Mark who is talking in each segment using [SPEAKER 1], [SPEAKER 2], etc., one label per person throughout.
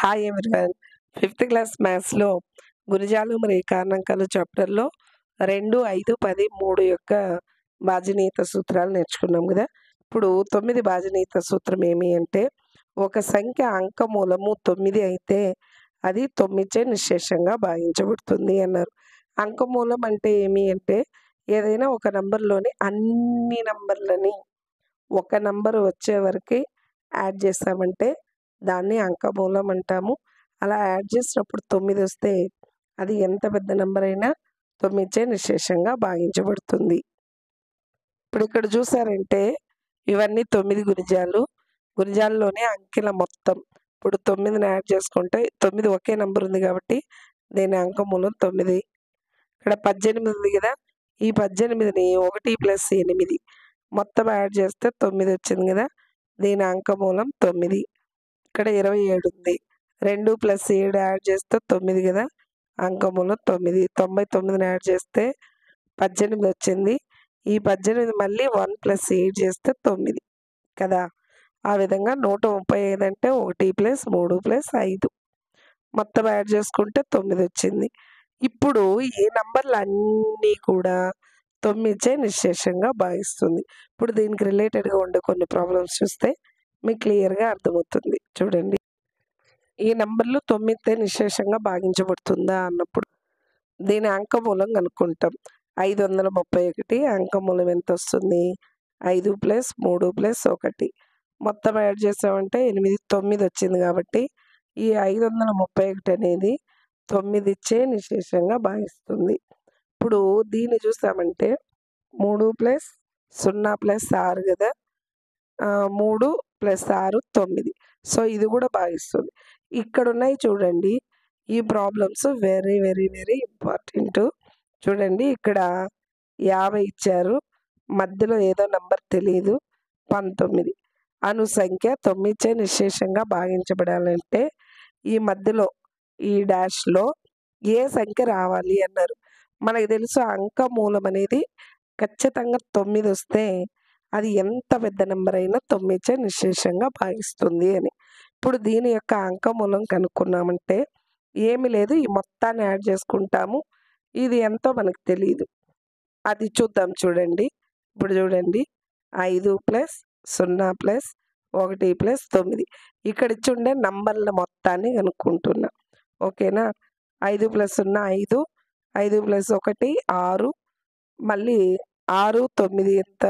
[SPEAKER 1] hi everyone fifth class మ్యాథ్స్లో గురిజాలు మరి కారణాంకాలు చాప్టర్లో రెండు ఐదు పది మూడు యొక్క బాజనీయత సూత్రాలు నేర్చుకున్నాం కదా ఇప్పుడు తొమ్మిది బాజనీయత సూత్రం ఏమి అంటే ఒక సంఖ్య అంక మూలము తొమ్మిది అయితే అది తొమ్మిదిచే నిశ్శేషంగా భావించబడుతుంది అన్నారు అంక మూలం అంటే ఏమి అంటే ఏదైనా ఒక నంబర్లోని అన్ని నంబర్లని ఒక నంబర్ వచ్చే వరకు యాడ్ చేస్తామంటే దాన్ని అంకమూలం అంటాము అలా యాడ్ చేసినప్పుడు తొమ్మిది వస్తే అది ఎంత పెద్ద నెంబర్ అయినా తొమ్మిదిచే నిశ్శేషంగా భాగించబడుతుంది ఇప్పుడు ఇక్కడ చూసారంటే ఇవన్నీ తొమ్మిది గురిజాలు గురిజాల్లోనే అంకెల మొత్తం ఇప్పుడు తొమ్మిదిని యాడ్ చేసుకుంటే తొమ్మిది ఒకే నెంబర్ ఉంది కాబట్టి దీని అంకమూలం తొమ్మిది ఇక్కడ పద్దెనిమిది ఉంది కదా ఈ పద్దెనిమిదిని ఒకటి ప్లస్ ఎనిమిది మొత్తం యాడ్ చేస్తే తొమ్మిది వచ్చింది కదా దీని అంకమూలం తొమ్మిది ఇక్కడ ఇరవై ఏడు ఉంది రెండు ప్లస్ ఏడు యాడ్ చేస్తే తొమ్మిది కదా అంకమూలం తొమ్మిది తొంభై తొమ్మిదిని యాడ్ చేస్తే పద్దెనిమిది వచ్చింది ఈ పద్దెనిమిది మళ్ళీ వన్ ప్లస్ ఎయిట్ చేస్తే తొమ్మిది కదా ఆ విధంగా నూట ముప్పై ఐదు అంటే ఒకటి ప్లస్ మూడు ప్లస్ ఐదు మొత్తం యాడ్ చేసుకుంటే తొమ్మిది వచ్చింది ఇప్పుడు ఈ నంబర్లు అన్నీ కూడా తొమ్మిదిచే నిశ్శేషంగా భావిస్తుంది ఇప్పుడు దీనికి రిలేటెడ్గా ఉండే కొన్ని ప్రాబ్లమ్స్ చూస్తే మీకు క్లియర్గా అర్థమవుతుంది చూడండి ఈ నంబర్లు తొమ్మిదితో నిశ్శేషంగా భాగించబడుతుందా అన్నప్పుడు దీని అంకమూలం కనుక్కుంటాం ఐదు వందల ముప్పై ఒకటి అంకమూలం ఎంత వస్తుంది ఐదు ప్లస్ మూడు ప్లస్ ఒకటి మొత్తం యాడ్ చేసామంటే ఎనిమిది తొమ్మిది వచ్చింది కాబట్టి ఈ ఐదు వందల ముప్పై ఒకటి అనేది తొమ్మిదిచ్చే నిశేషంగా భావిస్తుంది ఇప్పుడు దీన్ని చూసామంటే మూడు ప్లస్ సున్నా ప్లస్ ఆరు కదా మూడు ప్లస్ ఆరు తొమ్మిది సో ఇది కూడా భావిస్తుంది ఇక్కడ ఉన్నాయి చూడండి ఈ problems very very very important చూడండి ఇక్కడ యాభై ఇచ్చారు మధ్యలో ఏదో నంబర్ తెలియదు పంతొమ్మిది అను సంఖ్య తొమ్మిదిచే నిశేషంగా భావించబడాలంటే ఈ మధ్యలో ఈ డాష్లో ఏ సంఖ్య రావాలి అన్నారు మనకు తెలుసు అంక మూలం అనేది ఖచ్చితంగా తొమ్మిది వస్తే అది ఎంత పెద్ద నెంబర్ అయినా తొమ్మిదిచే నిశేషంగా భావిస్తుంది అని ఇప్పుడు దీని యొక్క అంకమూలం కనుక్కున్నామంటే ఏమి లేదు ఈ మొత్తాన్ని యాడ్ చేసుకుంటాము ఇది ఎంతో మనకు తెలియదు అది చూద్దాం చూడండి ఇప్పుడు చూడండి ఐదు ప్లస్ సున్నా ప్లస్ ఒకటి ప్లస్ తొమ్మిది ఇక్కడ ఇచ్చుండే నంబర్ల మొత్తాన్ని కనుక్కుంటున్నా ఓకేనా ఐదు ప్లస్ సున్నా ఐదు ఐదు ప్లస్ ఒకటి ఆరు మళ్ళీ ఆరు తొమ్మిది ఎంత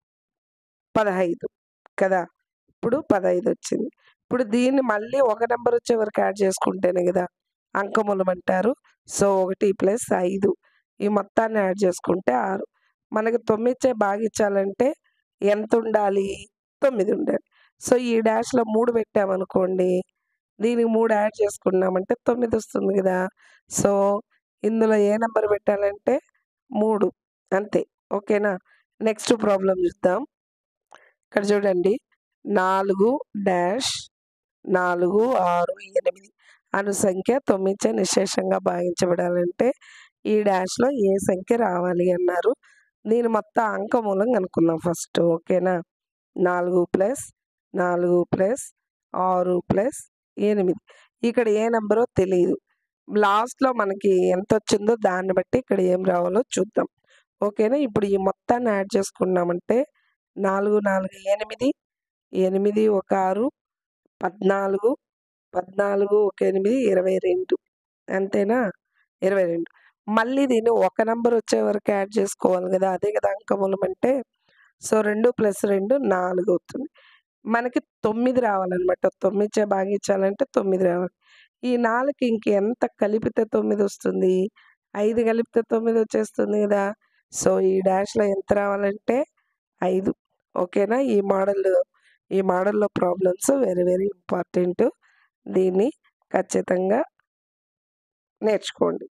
[SPEAKER 1] పదహైదు కదా ఇప్పుడు పదహైదు వచ్చింది ఇప్పుడు దీన్ని మళ్ళీ ఒక నెంబర్ వచ్చే వరకు యాడ్ చేసుకుంటేనే కదా అంకములం అంటారు సో ఒకటి ప్లస్ ఐదు ఈ మొత్తాన్ని యాడ్ చేసుకుంటే ఆరు మనకి తొమ్మిదిచే భాగించాలంటే ఎంత ఉండాలి తొమ్మిది ఉండాలి సో ఈ డాష్లో మూడు పెట్టామనుకోండి దీనికి మూడు యాడ్ చేసుకున్నామంటే తొమ్మిది వస్తుంది కదా సో ఇందులో ఏ నెంబర్ పెట్టాలంటే మూడు అంతే ఓకేనా నెక్స్ట్ ప్రాబ్లం చూద్దాం ఇక్కడ చూడండి నాలుగు డాష్ నాలుగు ఆరు ఎనిమిది అను సంఖ్య తొమ్మిదిచే నిశేషంగా భావించబడాలంటే ఈ డాష్లో ఏ సంఖ్య రావాలి అన్నారు దీని మొత్తం అంకమూలం కనుక్కుందాం ఫస్ట్ ఓకేనా నాలుగు ప్లస్ నాలుగు ప్లస్ ఆరు ప్లస్ ఎనిమిది ఇక్కడ ఏ నెంబరో తెలియదు లాస్ట్లో మనకి ఎంత వచ్చిందో దాన్ని బట్టి ఇక్కడ ఏం రావాలో చూద్దాం ఓకేనా ఇప్పుడు ఈ మొత్తాన్ని యాడ్ చేసుకున్నామంటే నాలుగు నాలుగు ఎనిమిది ఎనిమిది ఒక ఆరు పద్నాలుగు పద్నాలుగు ఒక ఎనిమిది ఇరవై రెండు అంతేనా ఇరవై రెండు మళ్ళీ దీన్ని ఒక నెంబర్ వచ్చే వరకు యాడ్ చేసుకోవాలి కదా అదే కదా అంకమూలం అంటే సో రెండు ప్లస్ రెండు నాలుగు అవుతుంది మనకి తొమ్మిది రావాలన్నమాట తొమ్మిది భాగించాలంటే తొమ్మిది రావాలి ఈ నాలుగు ఇంక ఎంత కలిపితే తొమ్మిది వస్తుంది ఐదు కలిపితే తొమ్మిది వచ్చేస్తుంది కదా సో ఈ డాష్లో ఎంత రావాలంటే ఐదు ఓకేనా ఈ మోడల్ ఈ మోడల్లో ప్రాబ్లమ్స్ వెరీ వెరీ ఇంపార్టెంట్ దీన్ని ఖచ్చితంగా నేర్చుకోండి